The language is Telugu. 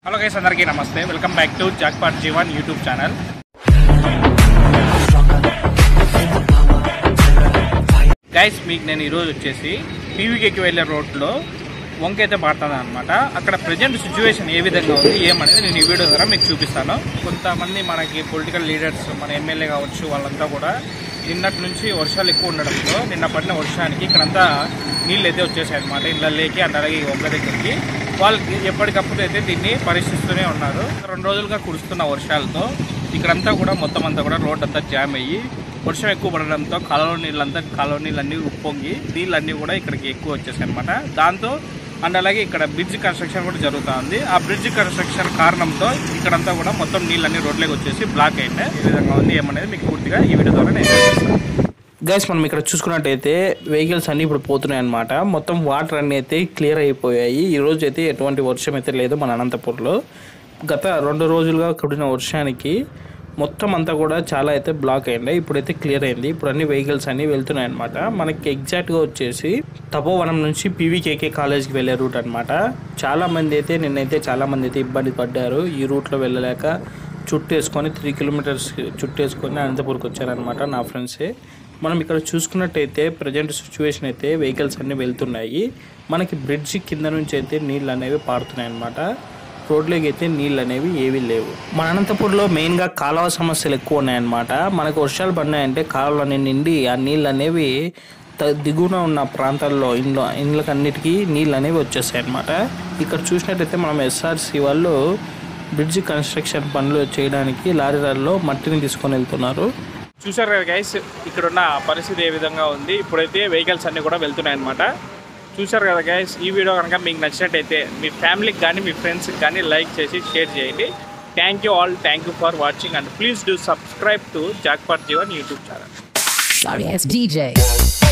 హలో గైస్ అందరికీ నమస్తే welcome back to Jackpot Jeevan YouTube channel guys మీకు నేను ఈరోజు వచ్చేసి పీవీకేకి వెళ్ళే రోడ్లో వంకైతే పడుతుంది అనమాట అక్కడ ప్రజెంట్ సిచ్యువేషన్ ఏ విధంగా ఉంది ఏమనేది నేను ఈ వీడియో ద్వారా మీకు చూపిస్తాను కొంతమంది మనకి పొలిటికల్ లీడర్స్ మన ఎమ్మెల్యే కావచ్చు వాళ్ళంతా కూడా నిన్నటి నుంచి వర్షాలు ఎక్కువ ఉండడంతో నిన్న పడిన వర్షానికి ఇక్కడంతా నీళ్ళు అయితే వచ్చేసాయి అనమాట ఇళ్ళకి అండ్ అలాగే ఈ వంక దగ్గరికి వాళ్ళకి ఎప్పటికప్పుడు అయితే దీన్ని పరీక్షిస్తూనే ఉన్నారు రెండు రోజులుగా కురుస్తున్న వర్షాలతో ఇక్కడంతా కూడా మొత్తం అంతా కూడా రోడ్ అంతా జామ్ అయ్యి వర్షం ఎక్కువ పడడంతో కాలువ నీళ్ళంతా కాలువ నీళ్ళన్నీ ఉప్పొంగి నీళ్ళన్నీ కూడా ఇక్కడికి ఎక్కువ వచ్చేసాయి అనమాట దాంతో అండ్ అలాగే ఇక్కడ బ్రిడ్జ్ కన్స్ట్రక్షన్ కూడా జరుగుతూ ఉంది ఆ బ్రిడ్జ్ కన్స్ట్రక్షన్ కారణంతో ఇక్కడంతా కూడా మొత్తం నీళ్ళన్నీ రోడ్లోకి వచ్చేసి బ్లాక్ అయింది ఈ విధంగా ఉంది ఏమనేది మీకు పూర్తిగా ఈ వీడియో ద్వారా నేను చూపిస్తాను గైస్ మనం ఇక్కడ చూసుకున్నట్టయితే వెహికల్స్ అన్ని ఇప్పుడు పోతున్నాయి అనమాట మొత్తం వాటర్ అన్ని అయితే క్లియర్ అయిపోయాయి ఈ రోజు అయితే ఎటువంటి వర్షం అయితే లేదు మన అనంతపూర్లో గత రెండు రోజులుగా కుడిన వర్షానికి మొత్తం అంతా కూడా చాలా అయితే బ్లాక్ అయింది ఇప్పుడైతే క్లియర్ అయింది ఇప్పుడు అన్ని వెహికల్స్ అన్ని వెళ్తున్నాయి అనమాట మనకి ఎగ్జాక్ట్గా వచ్చేసి తపోవనం నుంచి పీవీకేకే కాలేజ్కి వెళ్ళే రూట్ అనమాట చాలా మంది అయితే నిన్నైతే చాలా మంది అయితే ఇబ్బంది పడ్డారు ఈ రూట్లో వెళ్ళలేక చుట్టేసుకొని త్రీ కిలోమీటర్స్ చుట్టేసుకొని అనంతపూర్కి వచ్చారనమాట నా ఫ్రెండ్సే మనం ఇక్కడ చూసుకున్నట్టయితే ప్రజెంట్ సిచ్యువేషన్ అయితే వెహికల్స్ అన్నీ వెళ్తున్నాయి మనకి బ్రిడ్జి కింద నుంచి అయితే నీళ్ళు అనేవి పారుతున్నాయి అనమాట రోడ్లోకి అయితే నీళ్ళు అనేవి ఏవీ లేవు మన అనంతపూర్లో మెయిన్గా కాలువ సమస్యలు ఎక్కువ ఉన్నాయన్నమాట మనకు వర్షాలు పడినాయంటే కాలువలన్నీ నిండి ఆ నీళ్ళు అనేవి త- దిగువన ఉన్న ప్రాంతాల్లో ఇండ్ల ఇండ్లకన్నిటికీ నీళ్ళు అనేవి వచ్చేసాయి అనమాట ఇక్కడ చూసినట్టయితే మనం ఎస్ఆర్సి వాళ్ళు బ్రిడ్జ్ కన్స్ట్రక్షన్ పనులు చేయడానికి లారీలలో మట్టిని తీసుకొని వెళ్తున్నారు చూసారు కదా గైస్ ఇక్కడ ఉన్న పరిస్థితి ఏ విధంగా ఉంది ఇప్పుడైతే వెహికల్స్ అన్ని కూడా వెళ్తున్నాయి అనమాట చూసారు కదా గైస్ ఈ వీడియో కనుక మీకు నచ్చినట్టయితే మీ ఫ్యామిలీకి కానీ మీ ఫ్రెండ్స్కి కానీ లైక్ చేసి షేర్ చేయండి thank you all thank you for watching and please do subscribe to Jackpot Jeevan YouTube channel Sorry, it's DJ.